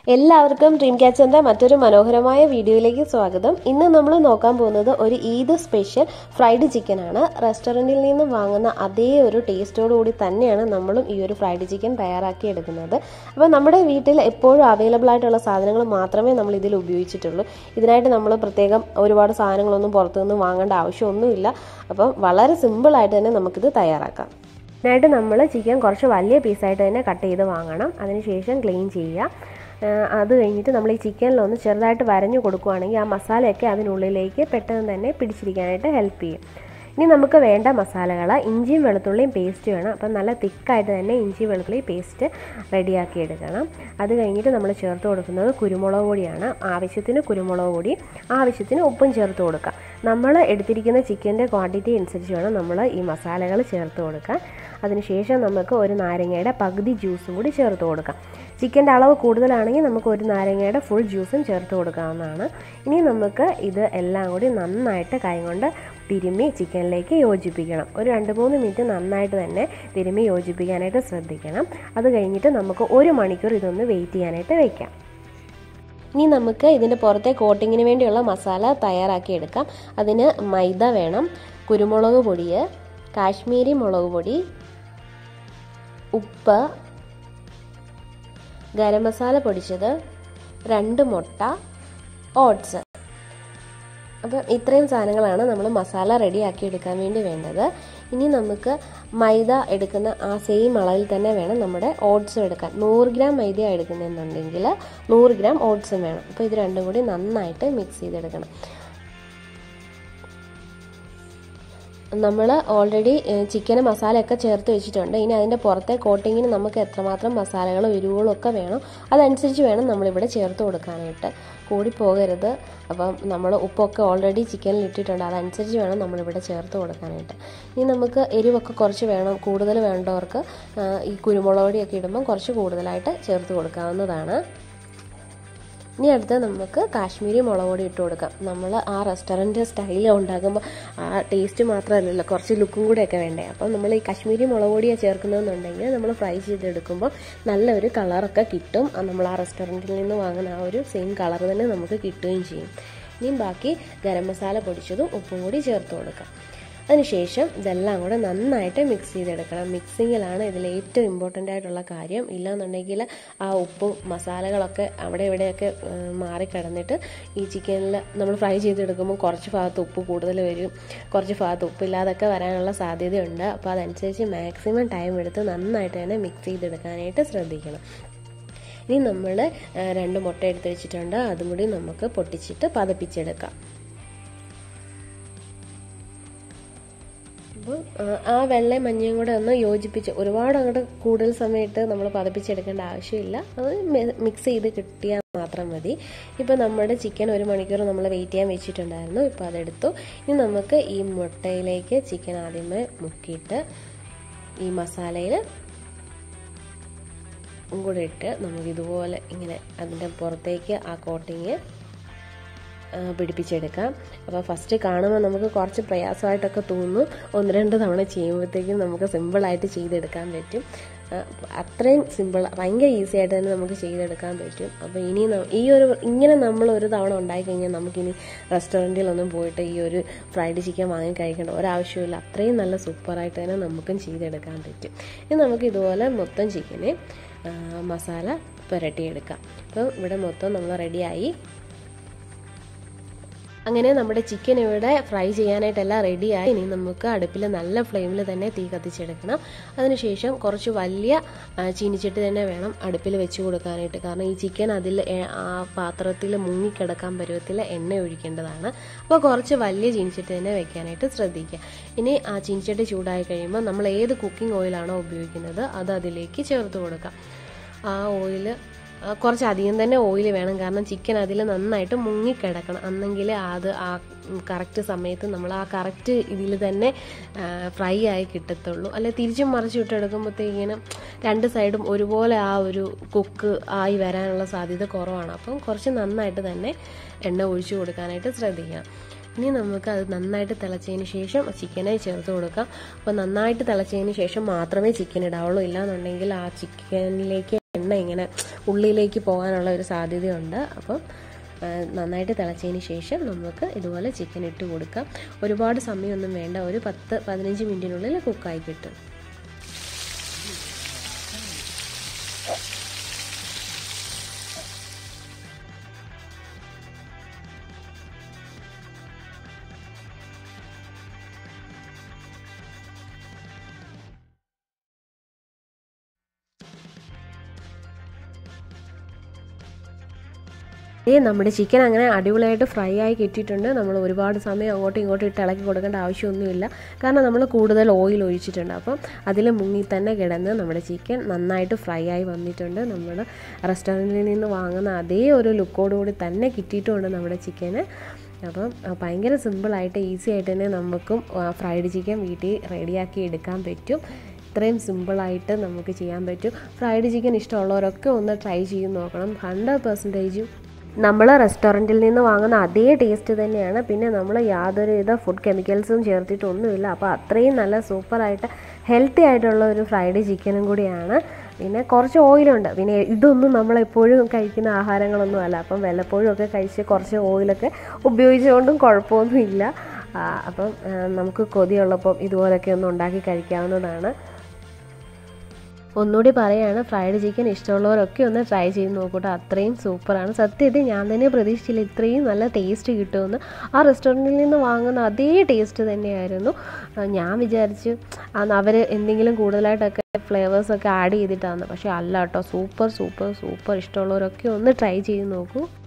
എല്ലാവർക്കും ഡ്രീം ക്യാച്ചറിന്റെ മറ്റൊരു മനോഹരമായ വീഡിയോയിലേക്ക് സ്വാഗതം ഇന്ന് നമ്മൾ നോക്കാൻ പോകുന്നത് ഒരു ഈദ് സ്പെഷ്യൽ ഫ്രൈഡ് ചിക്കൻ ആണ് റെസ്റ്റോറൻറ്റിൽ നിന്ന് വാങ്ങുന്ന അതേ ഒരു ടേസ്റ്റോടു കൂടി തന്നെയാണ് നമ്മളും ഈ ഒരു ഫ്രൈഡ് ചിക്കൻ തയ്യാറാക്കി എടുക്കുന്നത് അപ്പോൾ നമ്മുടെ വീട്ടിൽ എപ്പോഴും അവൈലബിൾ ആയിട്ടുള്ള സാധനങ്ങൾ മാത്രമേ നമ്മൾ ഇതിൽ ഉപയോഗിച്ചിട്ടുള്ളൂ ഇതിനായിട്ട് നമ്മൾ പ്രത്യേകം ഒരുപാട് സാധനങ്ങളൊന്നും പുറത്തുനിന്ന് വാങ്ങേണ്ട ആവശ്യമൊന്നുമില്ല അപ്പം വളരെ സിമ്പിളായിട്ട് തന്നെ നമുക്കിത് തയ്യാറാക്കാം ഇതിനായിട്ട് നമ്മൾ ചിക്കൻ കുറച്ച് വലിയ പീസായിട്ട് തന്നെ കട്ട് ചെയ്ത് വാങ്ങണം അതിനുശേഷം ക്ലീൻ ചെയ്യുക അത് കഴിഞ്ഞിട്ട് നമ്മൾ ഈ ചിക്കനിലൊന്ന് ചെറുതായിട്ട് വരഞ്ഞു കൊടുക്കുകയാണെങ്കിൽ ആ മസാലയൊക്കെ അതിനുള്ളിലേക്ക് പെട്ടെന്ന് തന്നെ പിടിച്ചിരിക്കാനായിട്ട് ഹെൽപ്പ് ചെയ്യും ഇനി നമുക്ക് വേണ്ട മസാലകൾ ഇഞ്ചിയും വെളുത്തുള്ളിയും പേസ്റ്റ് വേണം അപ്പം നല്ല തിക്കായിട്ട് തന്നെ ഇഞ്ചി വെളുത്തുള്ളി പേസ്റ്റ് റെഡിയാക്കി എടുക്കണം അത് കഴിഞ്ഞിട്ട് നമ്മൾ ചേർത്ത് കൊടുക്കുന്നത് കുരുമുളക് പൊടിയാണ് ആവശ്യത്തിന് കുരുമുളക് പൊടി ആവശ്യത്തിന് ഉപ്പും ചേർത്ത് കൊടുക്കുക നമ്മൾ എടുത്തിരിക്കുന്ന ചിക്കൻ്റെ ക്വാണ്ടിറ്റി അനുസരിച്ച് വേണം നമ്മൾ ഈ മസാലകൾ ചേർത്ത് കൊടുക്കാൻ അതിനുശേഷം നമുക്ക് ഒരു നാരങ്ങയുടെ പകുതി ജ്യൂസും കൂടി ചേർത്ത് കൊടുക്കാം ചിക്കൻ്റെ അളവ് കൂടുതലാണെങ്കിൽ നമുക്ക് ഒരു നാരങ്ങയുടെ ഫുൾ ജ്യൂസും ചേർത്ത് കൊടുക്കാവുന്നതാണ് ഇനി നമുക്ക് ഇത് എല്ലാം കൂടി നന്നായിട്ട് കൈ കൊണ്ട് തിരുമ്മി ചിക്കനിലേക്ക് യോജിപ്പിക്കണം ഒരു രണ്ട് മൂന്ന് മിനിറ്റ് നന്നായിട്ട് തന്നെ തിരുമ്മി യോജിപ്പിക്കാനായിട്ട് ശ്രദ്ധിക്കണം അത് കഴിഞ്ഞിട്ട് നമുക്ക് ഒരു മണിക്കൂർ ഇതൊന്ന് വെയിറ്റ് ചെയ്യാനായിട്ട് വയ്ക്കാം ഇനി നമുക്ക് ഇതിൻ്റെ പുറത്തെ കോട്ടിങ്ങിന് വേണ്ടിയുള്ള മസാല തയ്യാറാക്കി എടുക്കാം അതിന് മൈദ വേണം കുരുമുളക് പൊടി കാശ്മീരി മുളക് പൊടി ഉപ്പ് ഗരം മസാല പൊടിച്ചത് രണ്ട് മുട്ട ഓട്സ് അപ്പം ഇത്രയും സാധനങ്ങളാണ് നമ്മൾ മസാല റെഡിയാക്കി എടുക്കാൻ വേണ്ടി വേണ്ടത് ഇനി നമുക്ക് മൈദ എടുക്കുന്ന ആ സെയിം അളവിൽ തന്നെ വേണം നമ്മുടെ ഓട്സും എടുക്കാൻ നൂറ് ഗ്രാം മൈദ എടുക്കുന്നെന്നുണ്ടെങ്കിൽ നൂറ് ഗ്രാം ഓട്സും വേണം അപ്പോൾ ഇത് രണ്ടും കൂടി നന്നായിട്ട് മിക്സ് ചെയ്തെടുക്കണം നമ്മൾ ഓൾറെഡി ചിക്കന് മസാലയൊക്കെ ചേർത്ത് വെച്ചിട്ടുണ്ട് ഇനി അതിൻ്റെ പുറത്തെ കോട്ടിങ്ങിന് നമുക്ക് എത്രമാത്രം മസാലകളും എരിവുകളും ഒക്കെ വേണം അതനുസരിച്ച് വേണം നമ്മളിവിടെ ചേർത്ത് കൊടുക്കാനായിട്ട് കൂടി പോകരുത് അപ്പം നമ്മൾ ഉപ്പൊക്കെ ഓൾറെഡി ചിക്കനിൽ ഇട്ടിട്ടുണ്ട് അതനുസരിച്ച് വേണം നമ്മളിവിടെ ചേർത്ത് കൊടുക്കാനായിട്ട് ഇനി നമുക്ക് എരിവൊക്കെ കുറച്ച് വേണം കൂടുതൽ വേണ്ടവർക്ക് ഈ കുരുമുളക് പൊടിയൊക്കെ ഇടുമ്പം കുറച്ച് കൂടുതലായിട്ട് ചേർത്ത് കൊടുക്കാവുന്നതാണ് ഇനി അടുത്ത് നമുക്ക് കാശ്മീരി മുളക് പൊടി ഇട്ട് കൊടുക്കാം നമ്മൾ ആ റെസ്റ്റോറൻറ്റ് സ്റ്റൈലിൽ ഉണ്ടാക്കുമ്പോൾ ആ ടേസ്റ്റ് മാത്രമല്ലല്ലോ കുറച്ച് ലുക്കും കൂടെയൊക്കെ വേണ്ടേ അപ്പം നമ്മൾ ഈ കാശ്മീരി മുളക് പൊടിയാണ് ചേർക്കുന്നതെന്നുണ്ടെങ്കിൽ നമ്മൾ ഫ്രൈ ചെയ്തെടുക്കുമ്പോൾ നല്ലൊരു കളറൊക്കെ കിട്ടും നമ്മൾ ആ റെസ്റ്റോറൻറ്റിൽ നിന്ന് വാങ്ങുന്ന ആ ഒരു സെയിം കളർ തന്നെ നമുക്ക് കിട്ടുകയും ചെയ്യും ഇനിയും ബാക്കി ഗരം മസാല പൊടിച്ചതും ഉപ്പും കൂടി ചേർത്ത് കൊടുക്കാം അതിനുശേഷം ഇതെല്ലാം കൂടെ നന്നായിട്ട് മിക്സ് ചെയ്തെടുക്കണം മിക്സിങ്ങിലാണ് ഇതിൽ ഏറ്റവും ഇമ്പോർട്ടൻ്റ് ആയിട്ടുള്ള കാര്യം ഇല്ലാന്നുണ്ടെങ്കിൽ ആ ഉപ്പും മസാലകളൊക്കെ അവിടെ ഇവിടെയൊക്കെ മാറിക്കിടന്നിട്ട് ഈ ചിക്കനിൽ നമ്മൾ ഫ്രൈ ചെയ്തെടുക്കുമ്പോൾ കുറച്ച് ഭാഗത്ത് ഉപ്പ് കൂടുതൽ വരും കുറച്ച് ഭാഗത്ത് ഉപ്പില്ലാതൊക്കെ വരാനുള്ള സാധ്യതയുണ്ട് അപ്പോൾ അതനുസരിച്ച് മാക്സിമം ടൈം എടുത്ത് നന്നായിട്ട് തന്നെ മിക്സ് ചെയ്തെടുക്കാനായിട്ട് ശ്രദ്ധിക്കണം ഇനി നമ്മൾ രണ്ട് മുട്ട എടുത്ത് വെച്ചിട്ടുണ്ട് അതും കൂടി നമുക്ക് പൊട്ടിച്ചിട്ട് പതപ്പിച്ചെടുക്കാം അപ്പോൾ ആ വെള്ളയും മഞ്ഞയും കൂടെ ഒന്ന് യോജിപ്പിച്ച് ഒരുപാട് അങ്ങോട്ട് കൂടുതൽ സമയത്ത് നമ്മൾ പതപ്പിച്ചെടുക്കേണ്ട ആവശ്യമില്ല അത് മിക്സ് ചെയ്ത് കിട്ടിയാൽ മാത്രം മതി ഇപ്പോൾ നമ്മുടെ ചിക്കൻ ഒരു മണിക്കൂർ നമ്മൾ വെയിറ്റ് ചെയ്യാൻ വെച്ചിട്ടുണ്ടായിരുന്നു ഇപ്പോൾ അതെടുത്തു ഇനി നമുക്ക് ഈ മുട്ടയിലേക്ക് ചിക്കൻ ആദ്യമേ മുക്കിയിട്ട് ഈ മസാലയിൽ കൂടെ ഇട്ട് നമുക്കിതുപോലെ ഇങ്ങനെ അതിൻ്റെ പുറത്തേക്ക് ആ കോട്ടിങ് പിടിപ്പിച്ചെടുക്കാം അപ്പോൾ ഫസ്റ്റ് കാണുമ്പോൾ നമുക്ക് കുറച്ച് പ്രയാസമായിട്ടൊക്കെ തോന്നും ഒന്ന് രണ്ട് തവണ ചെയ്യുമ്പോഴത്തേക്കും നമുക്ക് സിമ്പിളായിട്ട് ചെയ്തെടുക്കാൻ പറ്റും അത്രയും സിമ്പിൾ ഭയങ്കര ഈസി ആയിട്ട് തന്നെ നമുക്ക് ചെയ്തെടുക്കാൻ പറ്റും അപ്പോൾ ഇനി ഈ ഒരു ഇങ്ങനെ നമ്മൾ ഒരു തവണ ഉണ്ടായി കഴിഞ്ഞാൽ നമുക്കിനി റെസ്റ്റോറൻറ്റിലൊന്നും പോയിട്ട് ഈ ഒരു ഫ്രൈഡ് ചിക്കൻ വാങ്ങി കഴിക്കേണ്ട ഒരാവശ്യമില്ല അത്രയും നല്ല സൂപ്പറായിട്ട് തന്നെ നമുക്കും ചെയ്തെടുക്കാൻ പറ്റും ഇനി നമുക്ക് ഇതുപോലെ മൊത്തം ചിക്കനെ മസാല പുരട്ടിയെടുക്കാം അപ്പോൾ ഇവിടെ മൊത്തം നമ്മൾ റെഡിയായി അങ്ങനെ നമ്മുടെ ചിക്കൻ ഇവിടെ ഫ്രൈ ചെയ്യാനായിട്ടെല്ലാം റെഡിയായി ഇനി നമുക്ക് അടുപ്പിൽ നല്ല ഫ്ലെയിമിൽ തന്നെ തീ കത്തിച്ചെടുക്കണം അതിനുശേഷം കുറച്ച് വലിയ ചീനിച്ചട്ടി തന്നെ വേണം അടുപ്പിൽ വെച്ച് കൊടുക്കാനായിട്ട് കാരണം ഈ ചിക്കൻ അതിൽ ആ പാത്രത്തിൽ മുങ്ങിക്കിടക്കാൻ പരുവത്തിൽ എണ്ണ ഒഴിക്കേണ്ടതാണ് അപ്പോൾ കുറച്ച് വലിയ ചീനിച്ചട്ടി തന്നെ വെക്കാനായിട്ട് ശ്രദ്ധിക്കുക ഇനി ആ ചീനിച്ചട്ടി ചൂടായി കഴിയുമ്പോൾ നമ്മൾ ഏത് കുക്കിംഗ് ഓയിലാണോ ഉപയോഗിക്കുന്നത് അത് അതിലേക്ക് ചേർത്ത് കൊടുക്കാം ആ ഓയിൽ കുറച്ച് അധികം തന്നെ ഓയിൽ വേണം കാരണം ചിക്കൻ അതിൽ നന്നായിട്ട് മുങ്ങിക്കിടക്കണം അന്നെങ്കിൽ അത് ആ കറക്റ്റ് സമയത്ത് നമ്മൾ ആ കറക്റ്റ് ഇതിൽ തന്നെ ഫ്രൈ ആയി കിട്ടത്തുള്ളൂ അല്ലെ തിരിച്ചും മറിച്ചും ഇട്ടെടുക്കുമ്പോഴത്തേക്കിനും രണ്ട് സൈഡും ഒരുപോലെ ആ ഒരു കുക്ക് ആയി വരാനുള്ള സാധ്യത കുറവാണ് അപ്പം കുറച്ച് നന്നായിട്ട് തന്നെ എണ്ണ ഒഴിച്ചു കൊടുക്കാനായിട്ട് ശ്രദ്ധിക്കണം ഇനി നമുക്ക് അത് നന്നായിട്ട് തിളച്ചതിന് ശേഷം ചിക്കനെ ചേർത്ത് കൊടുക്കാം അപ്പോൾ നന്നായിട്ട് തിളച്ചതിന് ശേഷം മാത്രമേ ചിക്കൻ ഇടാവുള്ളൂ ഇല്ലാന്നുണ്ടെങ്കിൽ ആ ചിക്കനിലേക്ക് എണ്ണ ഇങ്ങനെ ഉള്ളിലേക്ക് പോകാനുള്ള ഒരു സാധ്യതയുണ്ട് അപ്പം ആ, നന്നായിട്ട് തിളച്ചതിന് ശേഷം നമുക്ക് ഇതുപോലെ ചിക്കൻ ഇട്ട് കൊടുക്കാം ഒരുപാട് സമയമൊന്നും വേണ്ട ഒരു പത്ത് പതിനഞ്ച് മിനിറ്റിനുള്ളിൽ കുക്കായി കിട്ടും ഏ നമ്മുടെ ചിക്കൻ അങ്ങനെ അടിപൊളിയായിട്ട് ഫ്രൈ ആയി കിട്ടിയിട്ടുണ്ട് നമ്മൾ ഒരുപാട് സമയം അങ്ങോട്ടും ഇങ്ങോട്ടും ഇട്ട് ഇളക്കി കൊടുക്കേണ്ട ആവശ്യമൊന്നുമില്ല കാരണം നമ്മൾ കൂടുതൽ ഓയിൽ ഒഴിച്ചിട്ടുണ്ട് അപ്പം അതിൽ മുങ്ങി തന്നെ കിടന്ന് നമ്മുടെ ചിക്കൻ നന്നായിട്ട് ഫ്രൈ ആയി വന്നിട്ടുണ്ട് നമ്മൾ റെസ്റ്റോറൻറ്റിൽ നിന്ന് വാങ്ങുന്ന അതേ ഒരു ലുക്കോടുകൂടി തന്നെ കിട്ടിയിട്ടുമുണ്ട് നമ്മുടെ ചിക്കന് അപ്പം ആ, ഭയങ്കര സിമ്പിളായിട്ട് ഈസി ആയിട്ട് തന്നെ നമുക്കും ഫ്രൈഡ് ചിക്കൻ വീട്ടിൽ റെഡിയാക്കി എടുക്കാൻ പറ്റും ഇത്രയും സിമ്പിളായിട്ട് നമുക്ക് ചെയ്യാൻ പറ്റും ഫ്രൈഡ് ചിക്കൻ ഇഷ്ടമുള്ളവരൊക്കെ ഒന്ന് ട്രൈ ചെയ്ത് നോക്കണം ഹൺഡ്രഡ് പെർസെൻറ്റേജും നമ്മൾ റെസ്റ്റോറൻറ്റിൽ നിന്ന് വാങ്ങുന്ന അതേ ടേസ്റ്റ് തന്നെയാണ് പിന്നെ നമ്മൾ യാതൊരുവിധ ഫുഡ് കെമിക്കൽസും ചേർത്തിട്ടൊന്നുമില്ല അപ്പോൾ അത്രയും നല്ല സൂപ്പറായിട്ട് ഹെൽത്തി ആയിട്ടുള്ള ഒരു ഫ്രൈഡ് ചിക്കനും കൂടിയാണ് പിന്നെ കുറച്ച് ഓയിലുണ്ട് പിന്നെ ഇതൊന്നും നമ്മളെപ്പോഴും കഴിക്കുന്ന ആഹാരങ്ങളൊന്നും അല്ല അപ്പം വല്ലപ്പോഴും ഒക്കെ കഴിച്ച് കുറച്ച് ഓയിലൊക്കെ ഉപയോഗിച്ചുകൊണ്ടും കുഴപ്പമൊന്നുമില്ല ആ, അപ്പം ആ, നമുക്ക് കൊതിയുള്ളപ്പം ഇതുപോലൊക്കെ ഒന്ന് ഉണ്ടാക്കി കഴിക്കാവുന്നതാണ് ഒന്നുകൂടി പറയാണ് ഫ്രൈഡ് ചിക്കൻ ഇഷ്ടമുള്ളവരൊക്കെ ഒന്ന് ട്രൈ ചെയ്ത് നോക്കൂട്ടോ അത്രയും സൂപ്പറാണ് സത്യത്തിൽ ഞാൻ തന്നെ പ്രതീക്ഷിച്ചില്ല ഇത്രയും നല്ല ടേസ്റ്റ് കിട്ടുമെന്ന് ആ റെസ്റ്റോറൻറ്റിൽ നിന്ന് വാങ്ങുന്ന അതേ ടേസ്റ്റ് തന്നെയായിരുന്നു ആ, ഞാൻ വിചാരിച്ചു അവർ എന്തെങ്കിലും കൂടുതലായിട്ടൊക്കെ ഫ്ലേവേഴ്സൊക്കെ ആഡ് ചെയ്തിട്ടാണ് പക്ഷേ അല്ല കേട്ടോ സൂപ്പർ സൂപ്പർ സൂപ്പർ ഇഷ്ടമുള്ളവരൊക്കെ ഒന്ന് ട്രൈ ചെയ്ത് നോക്കൂ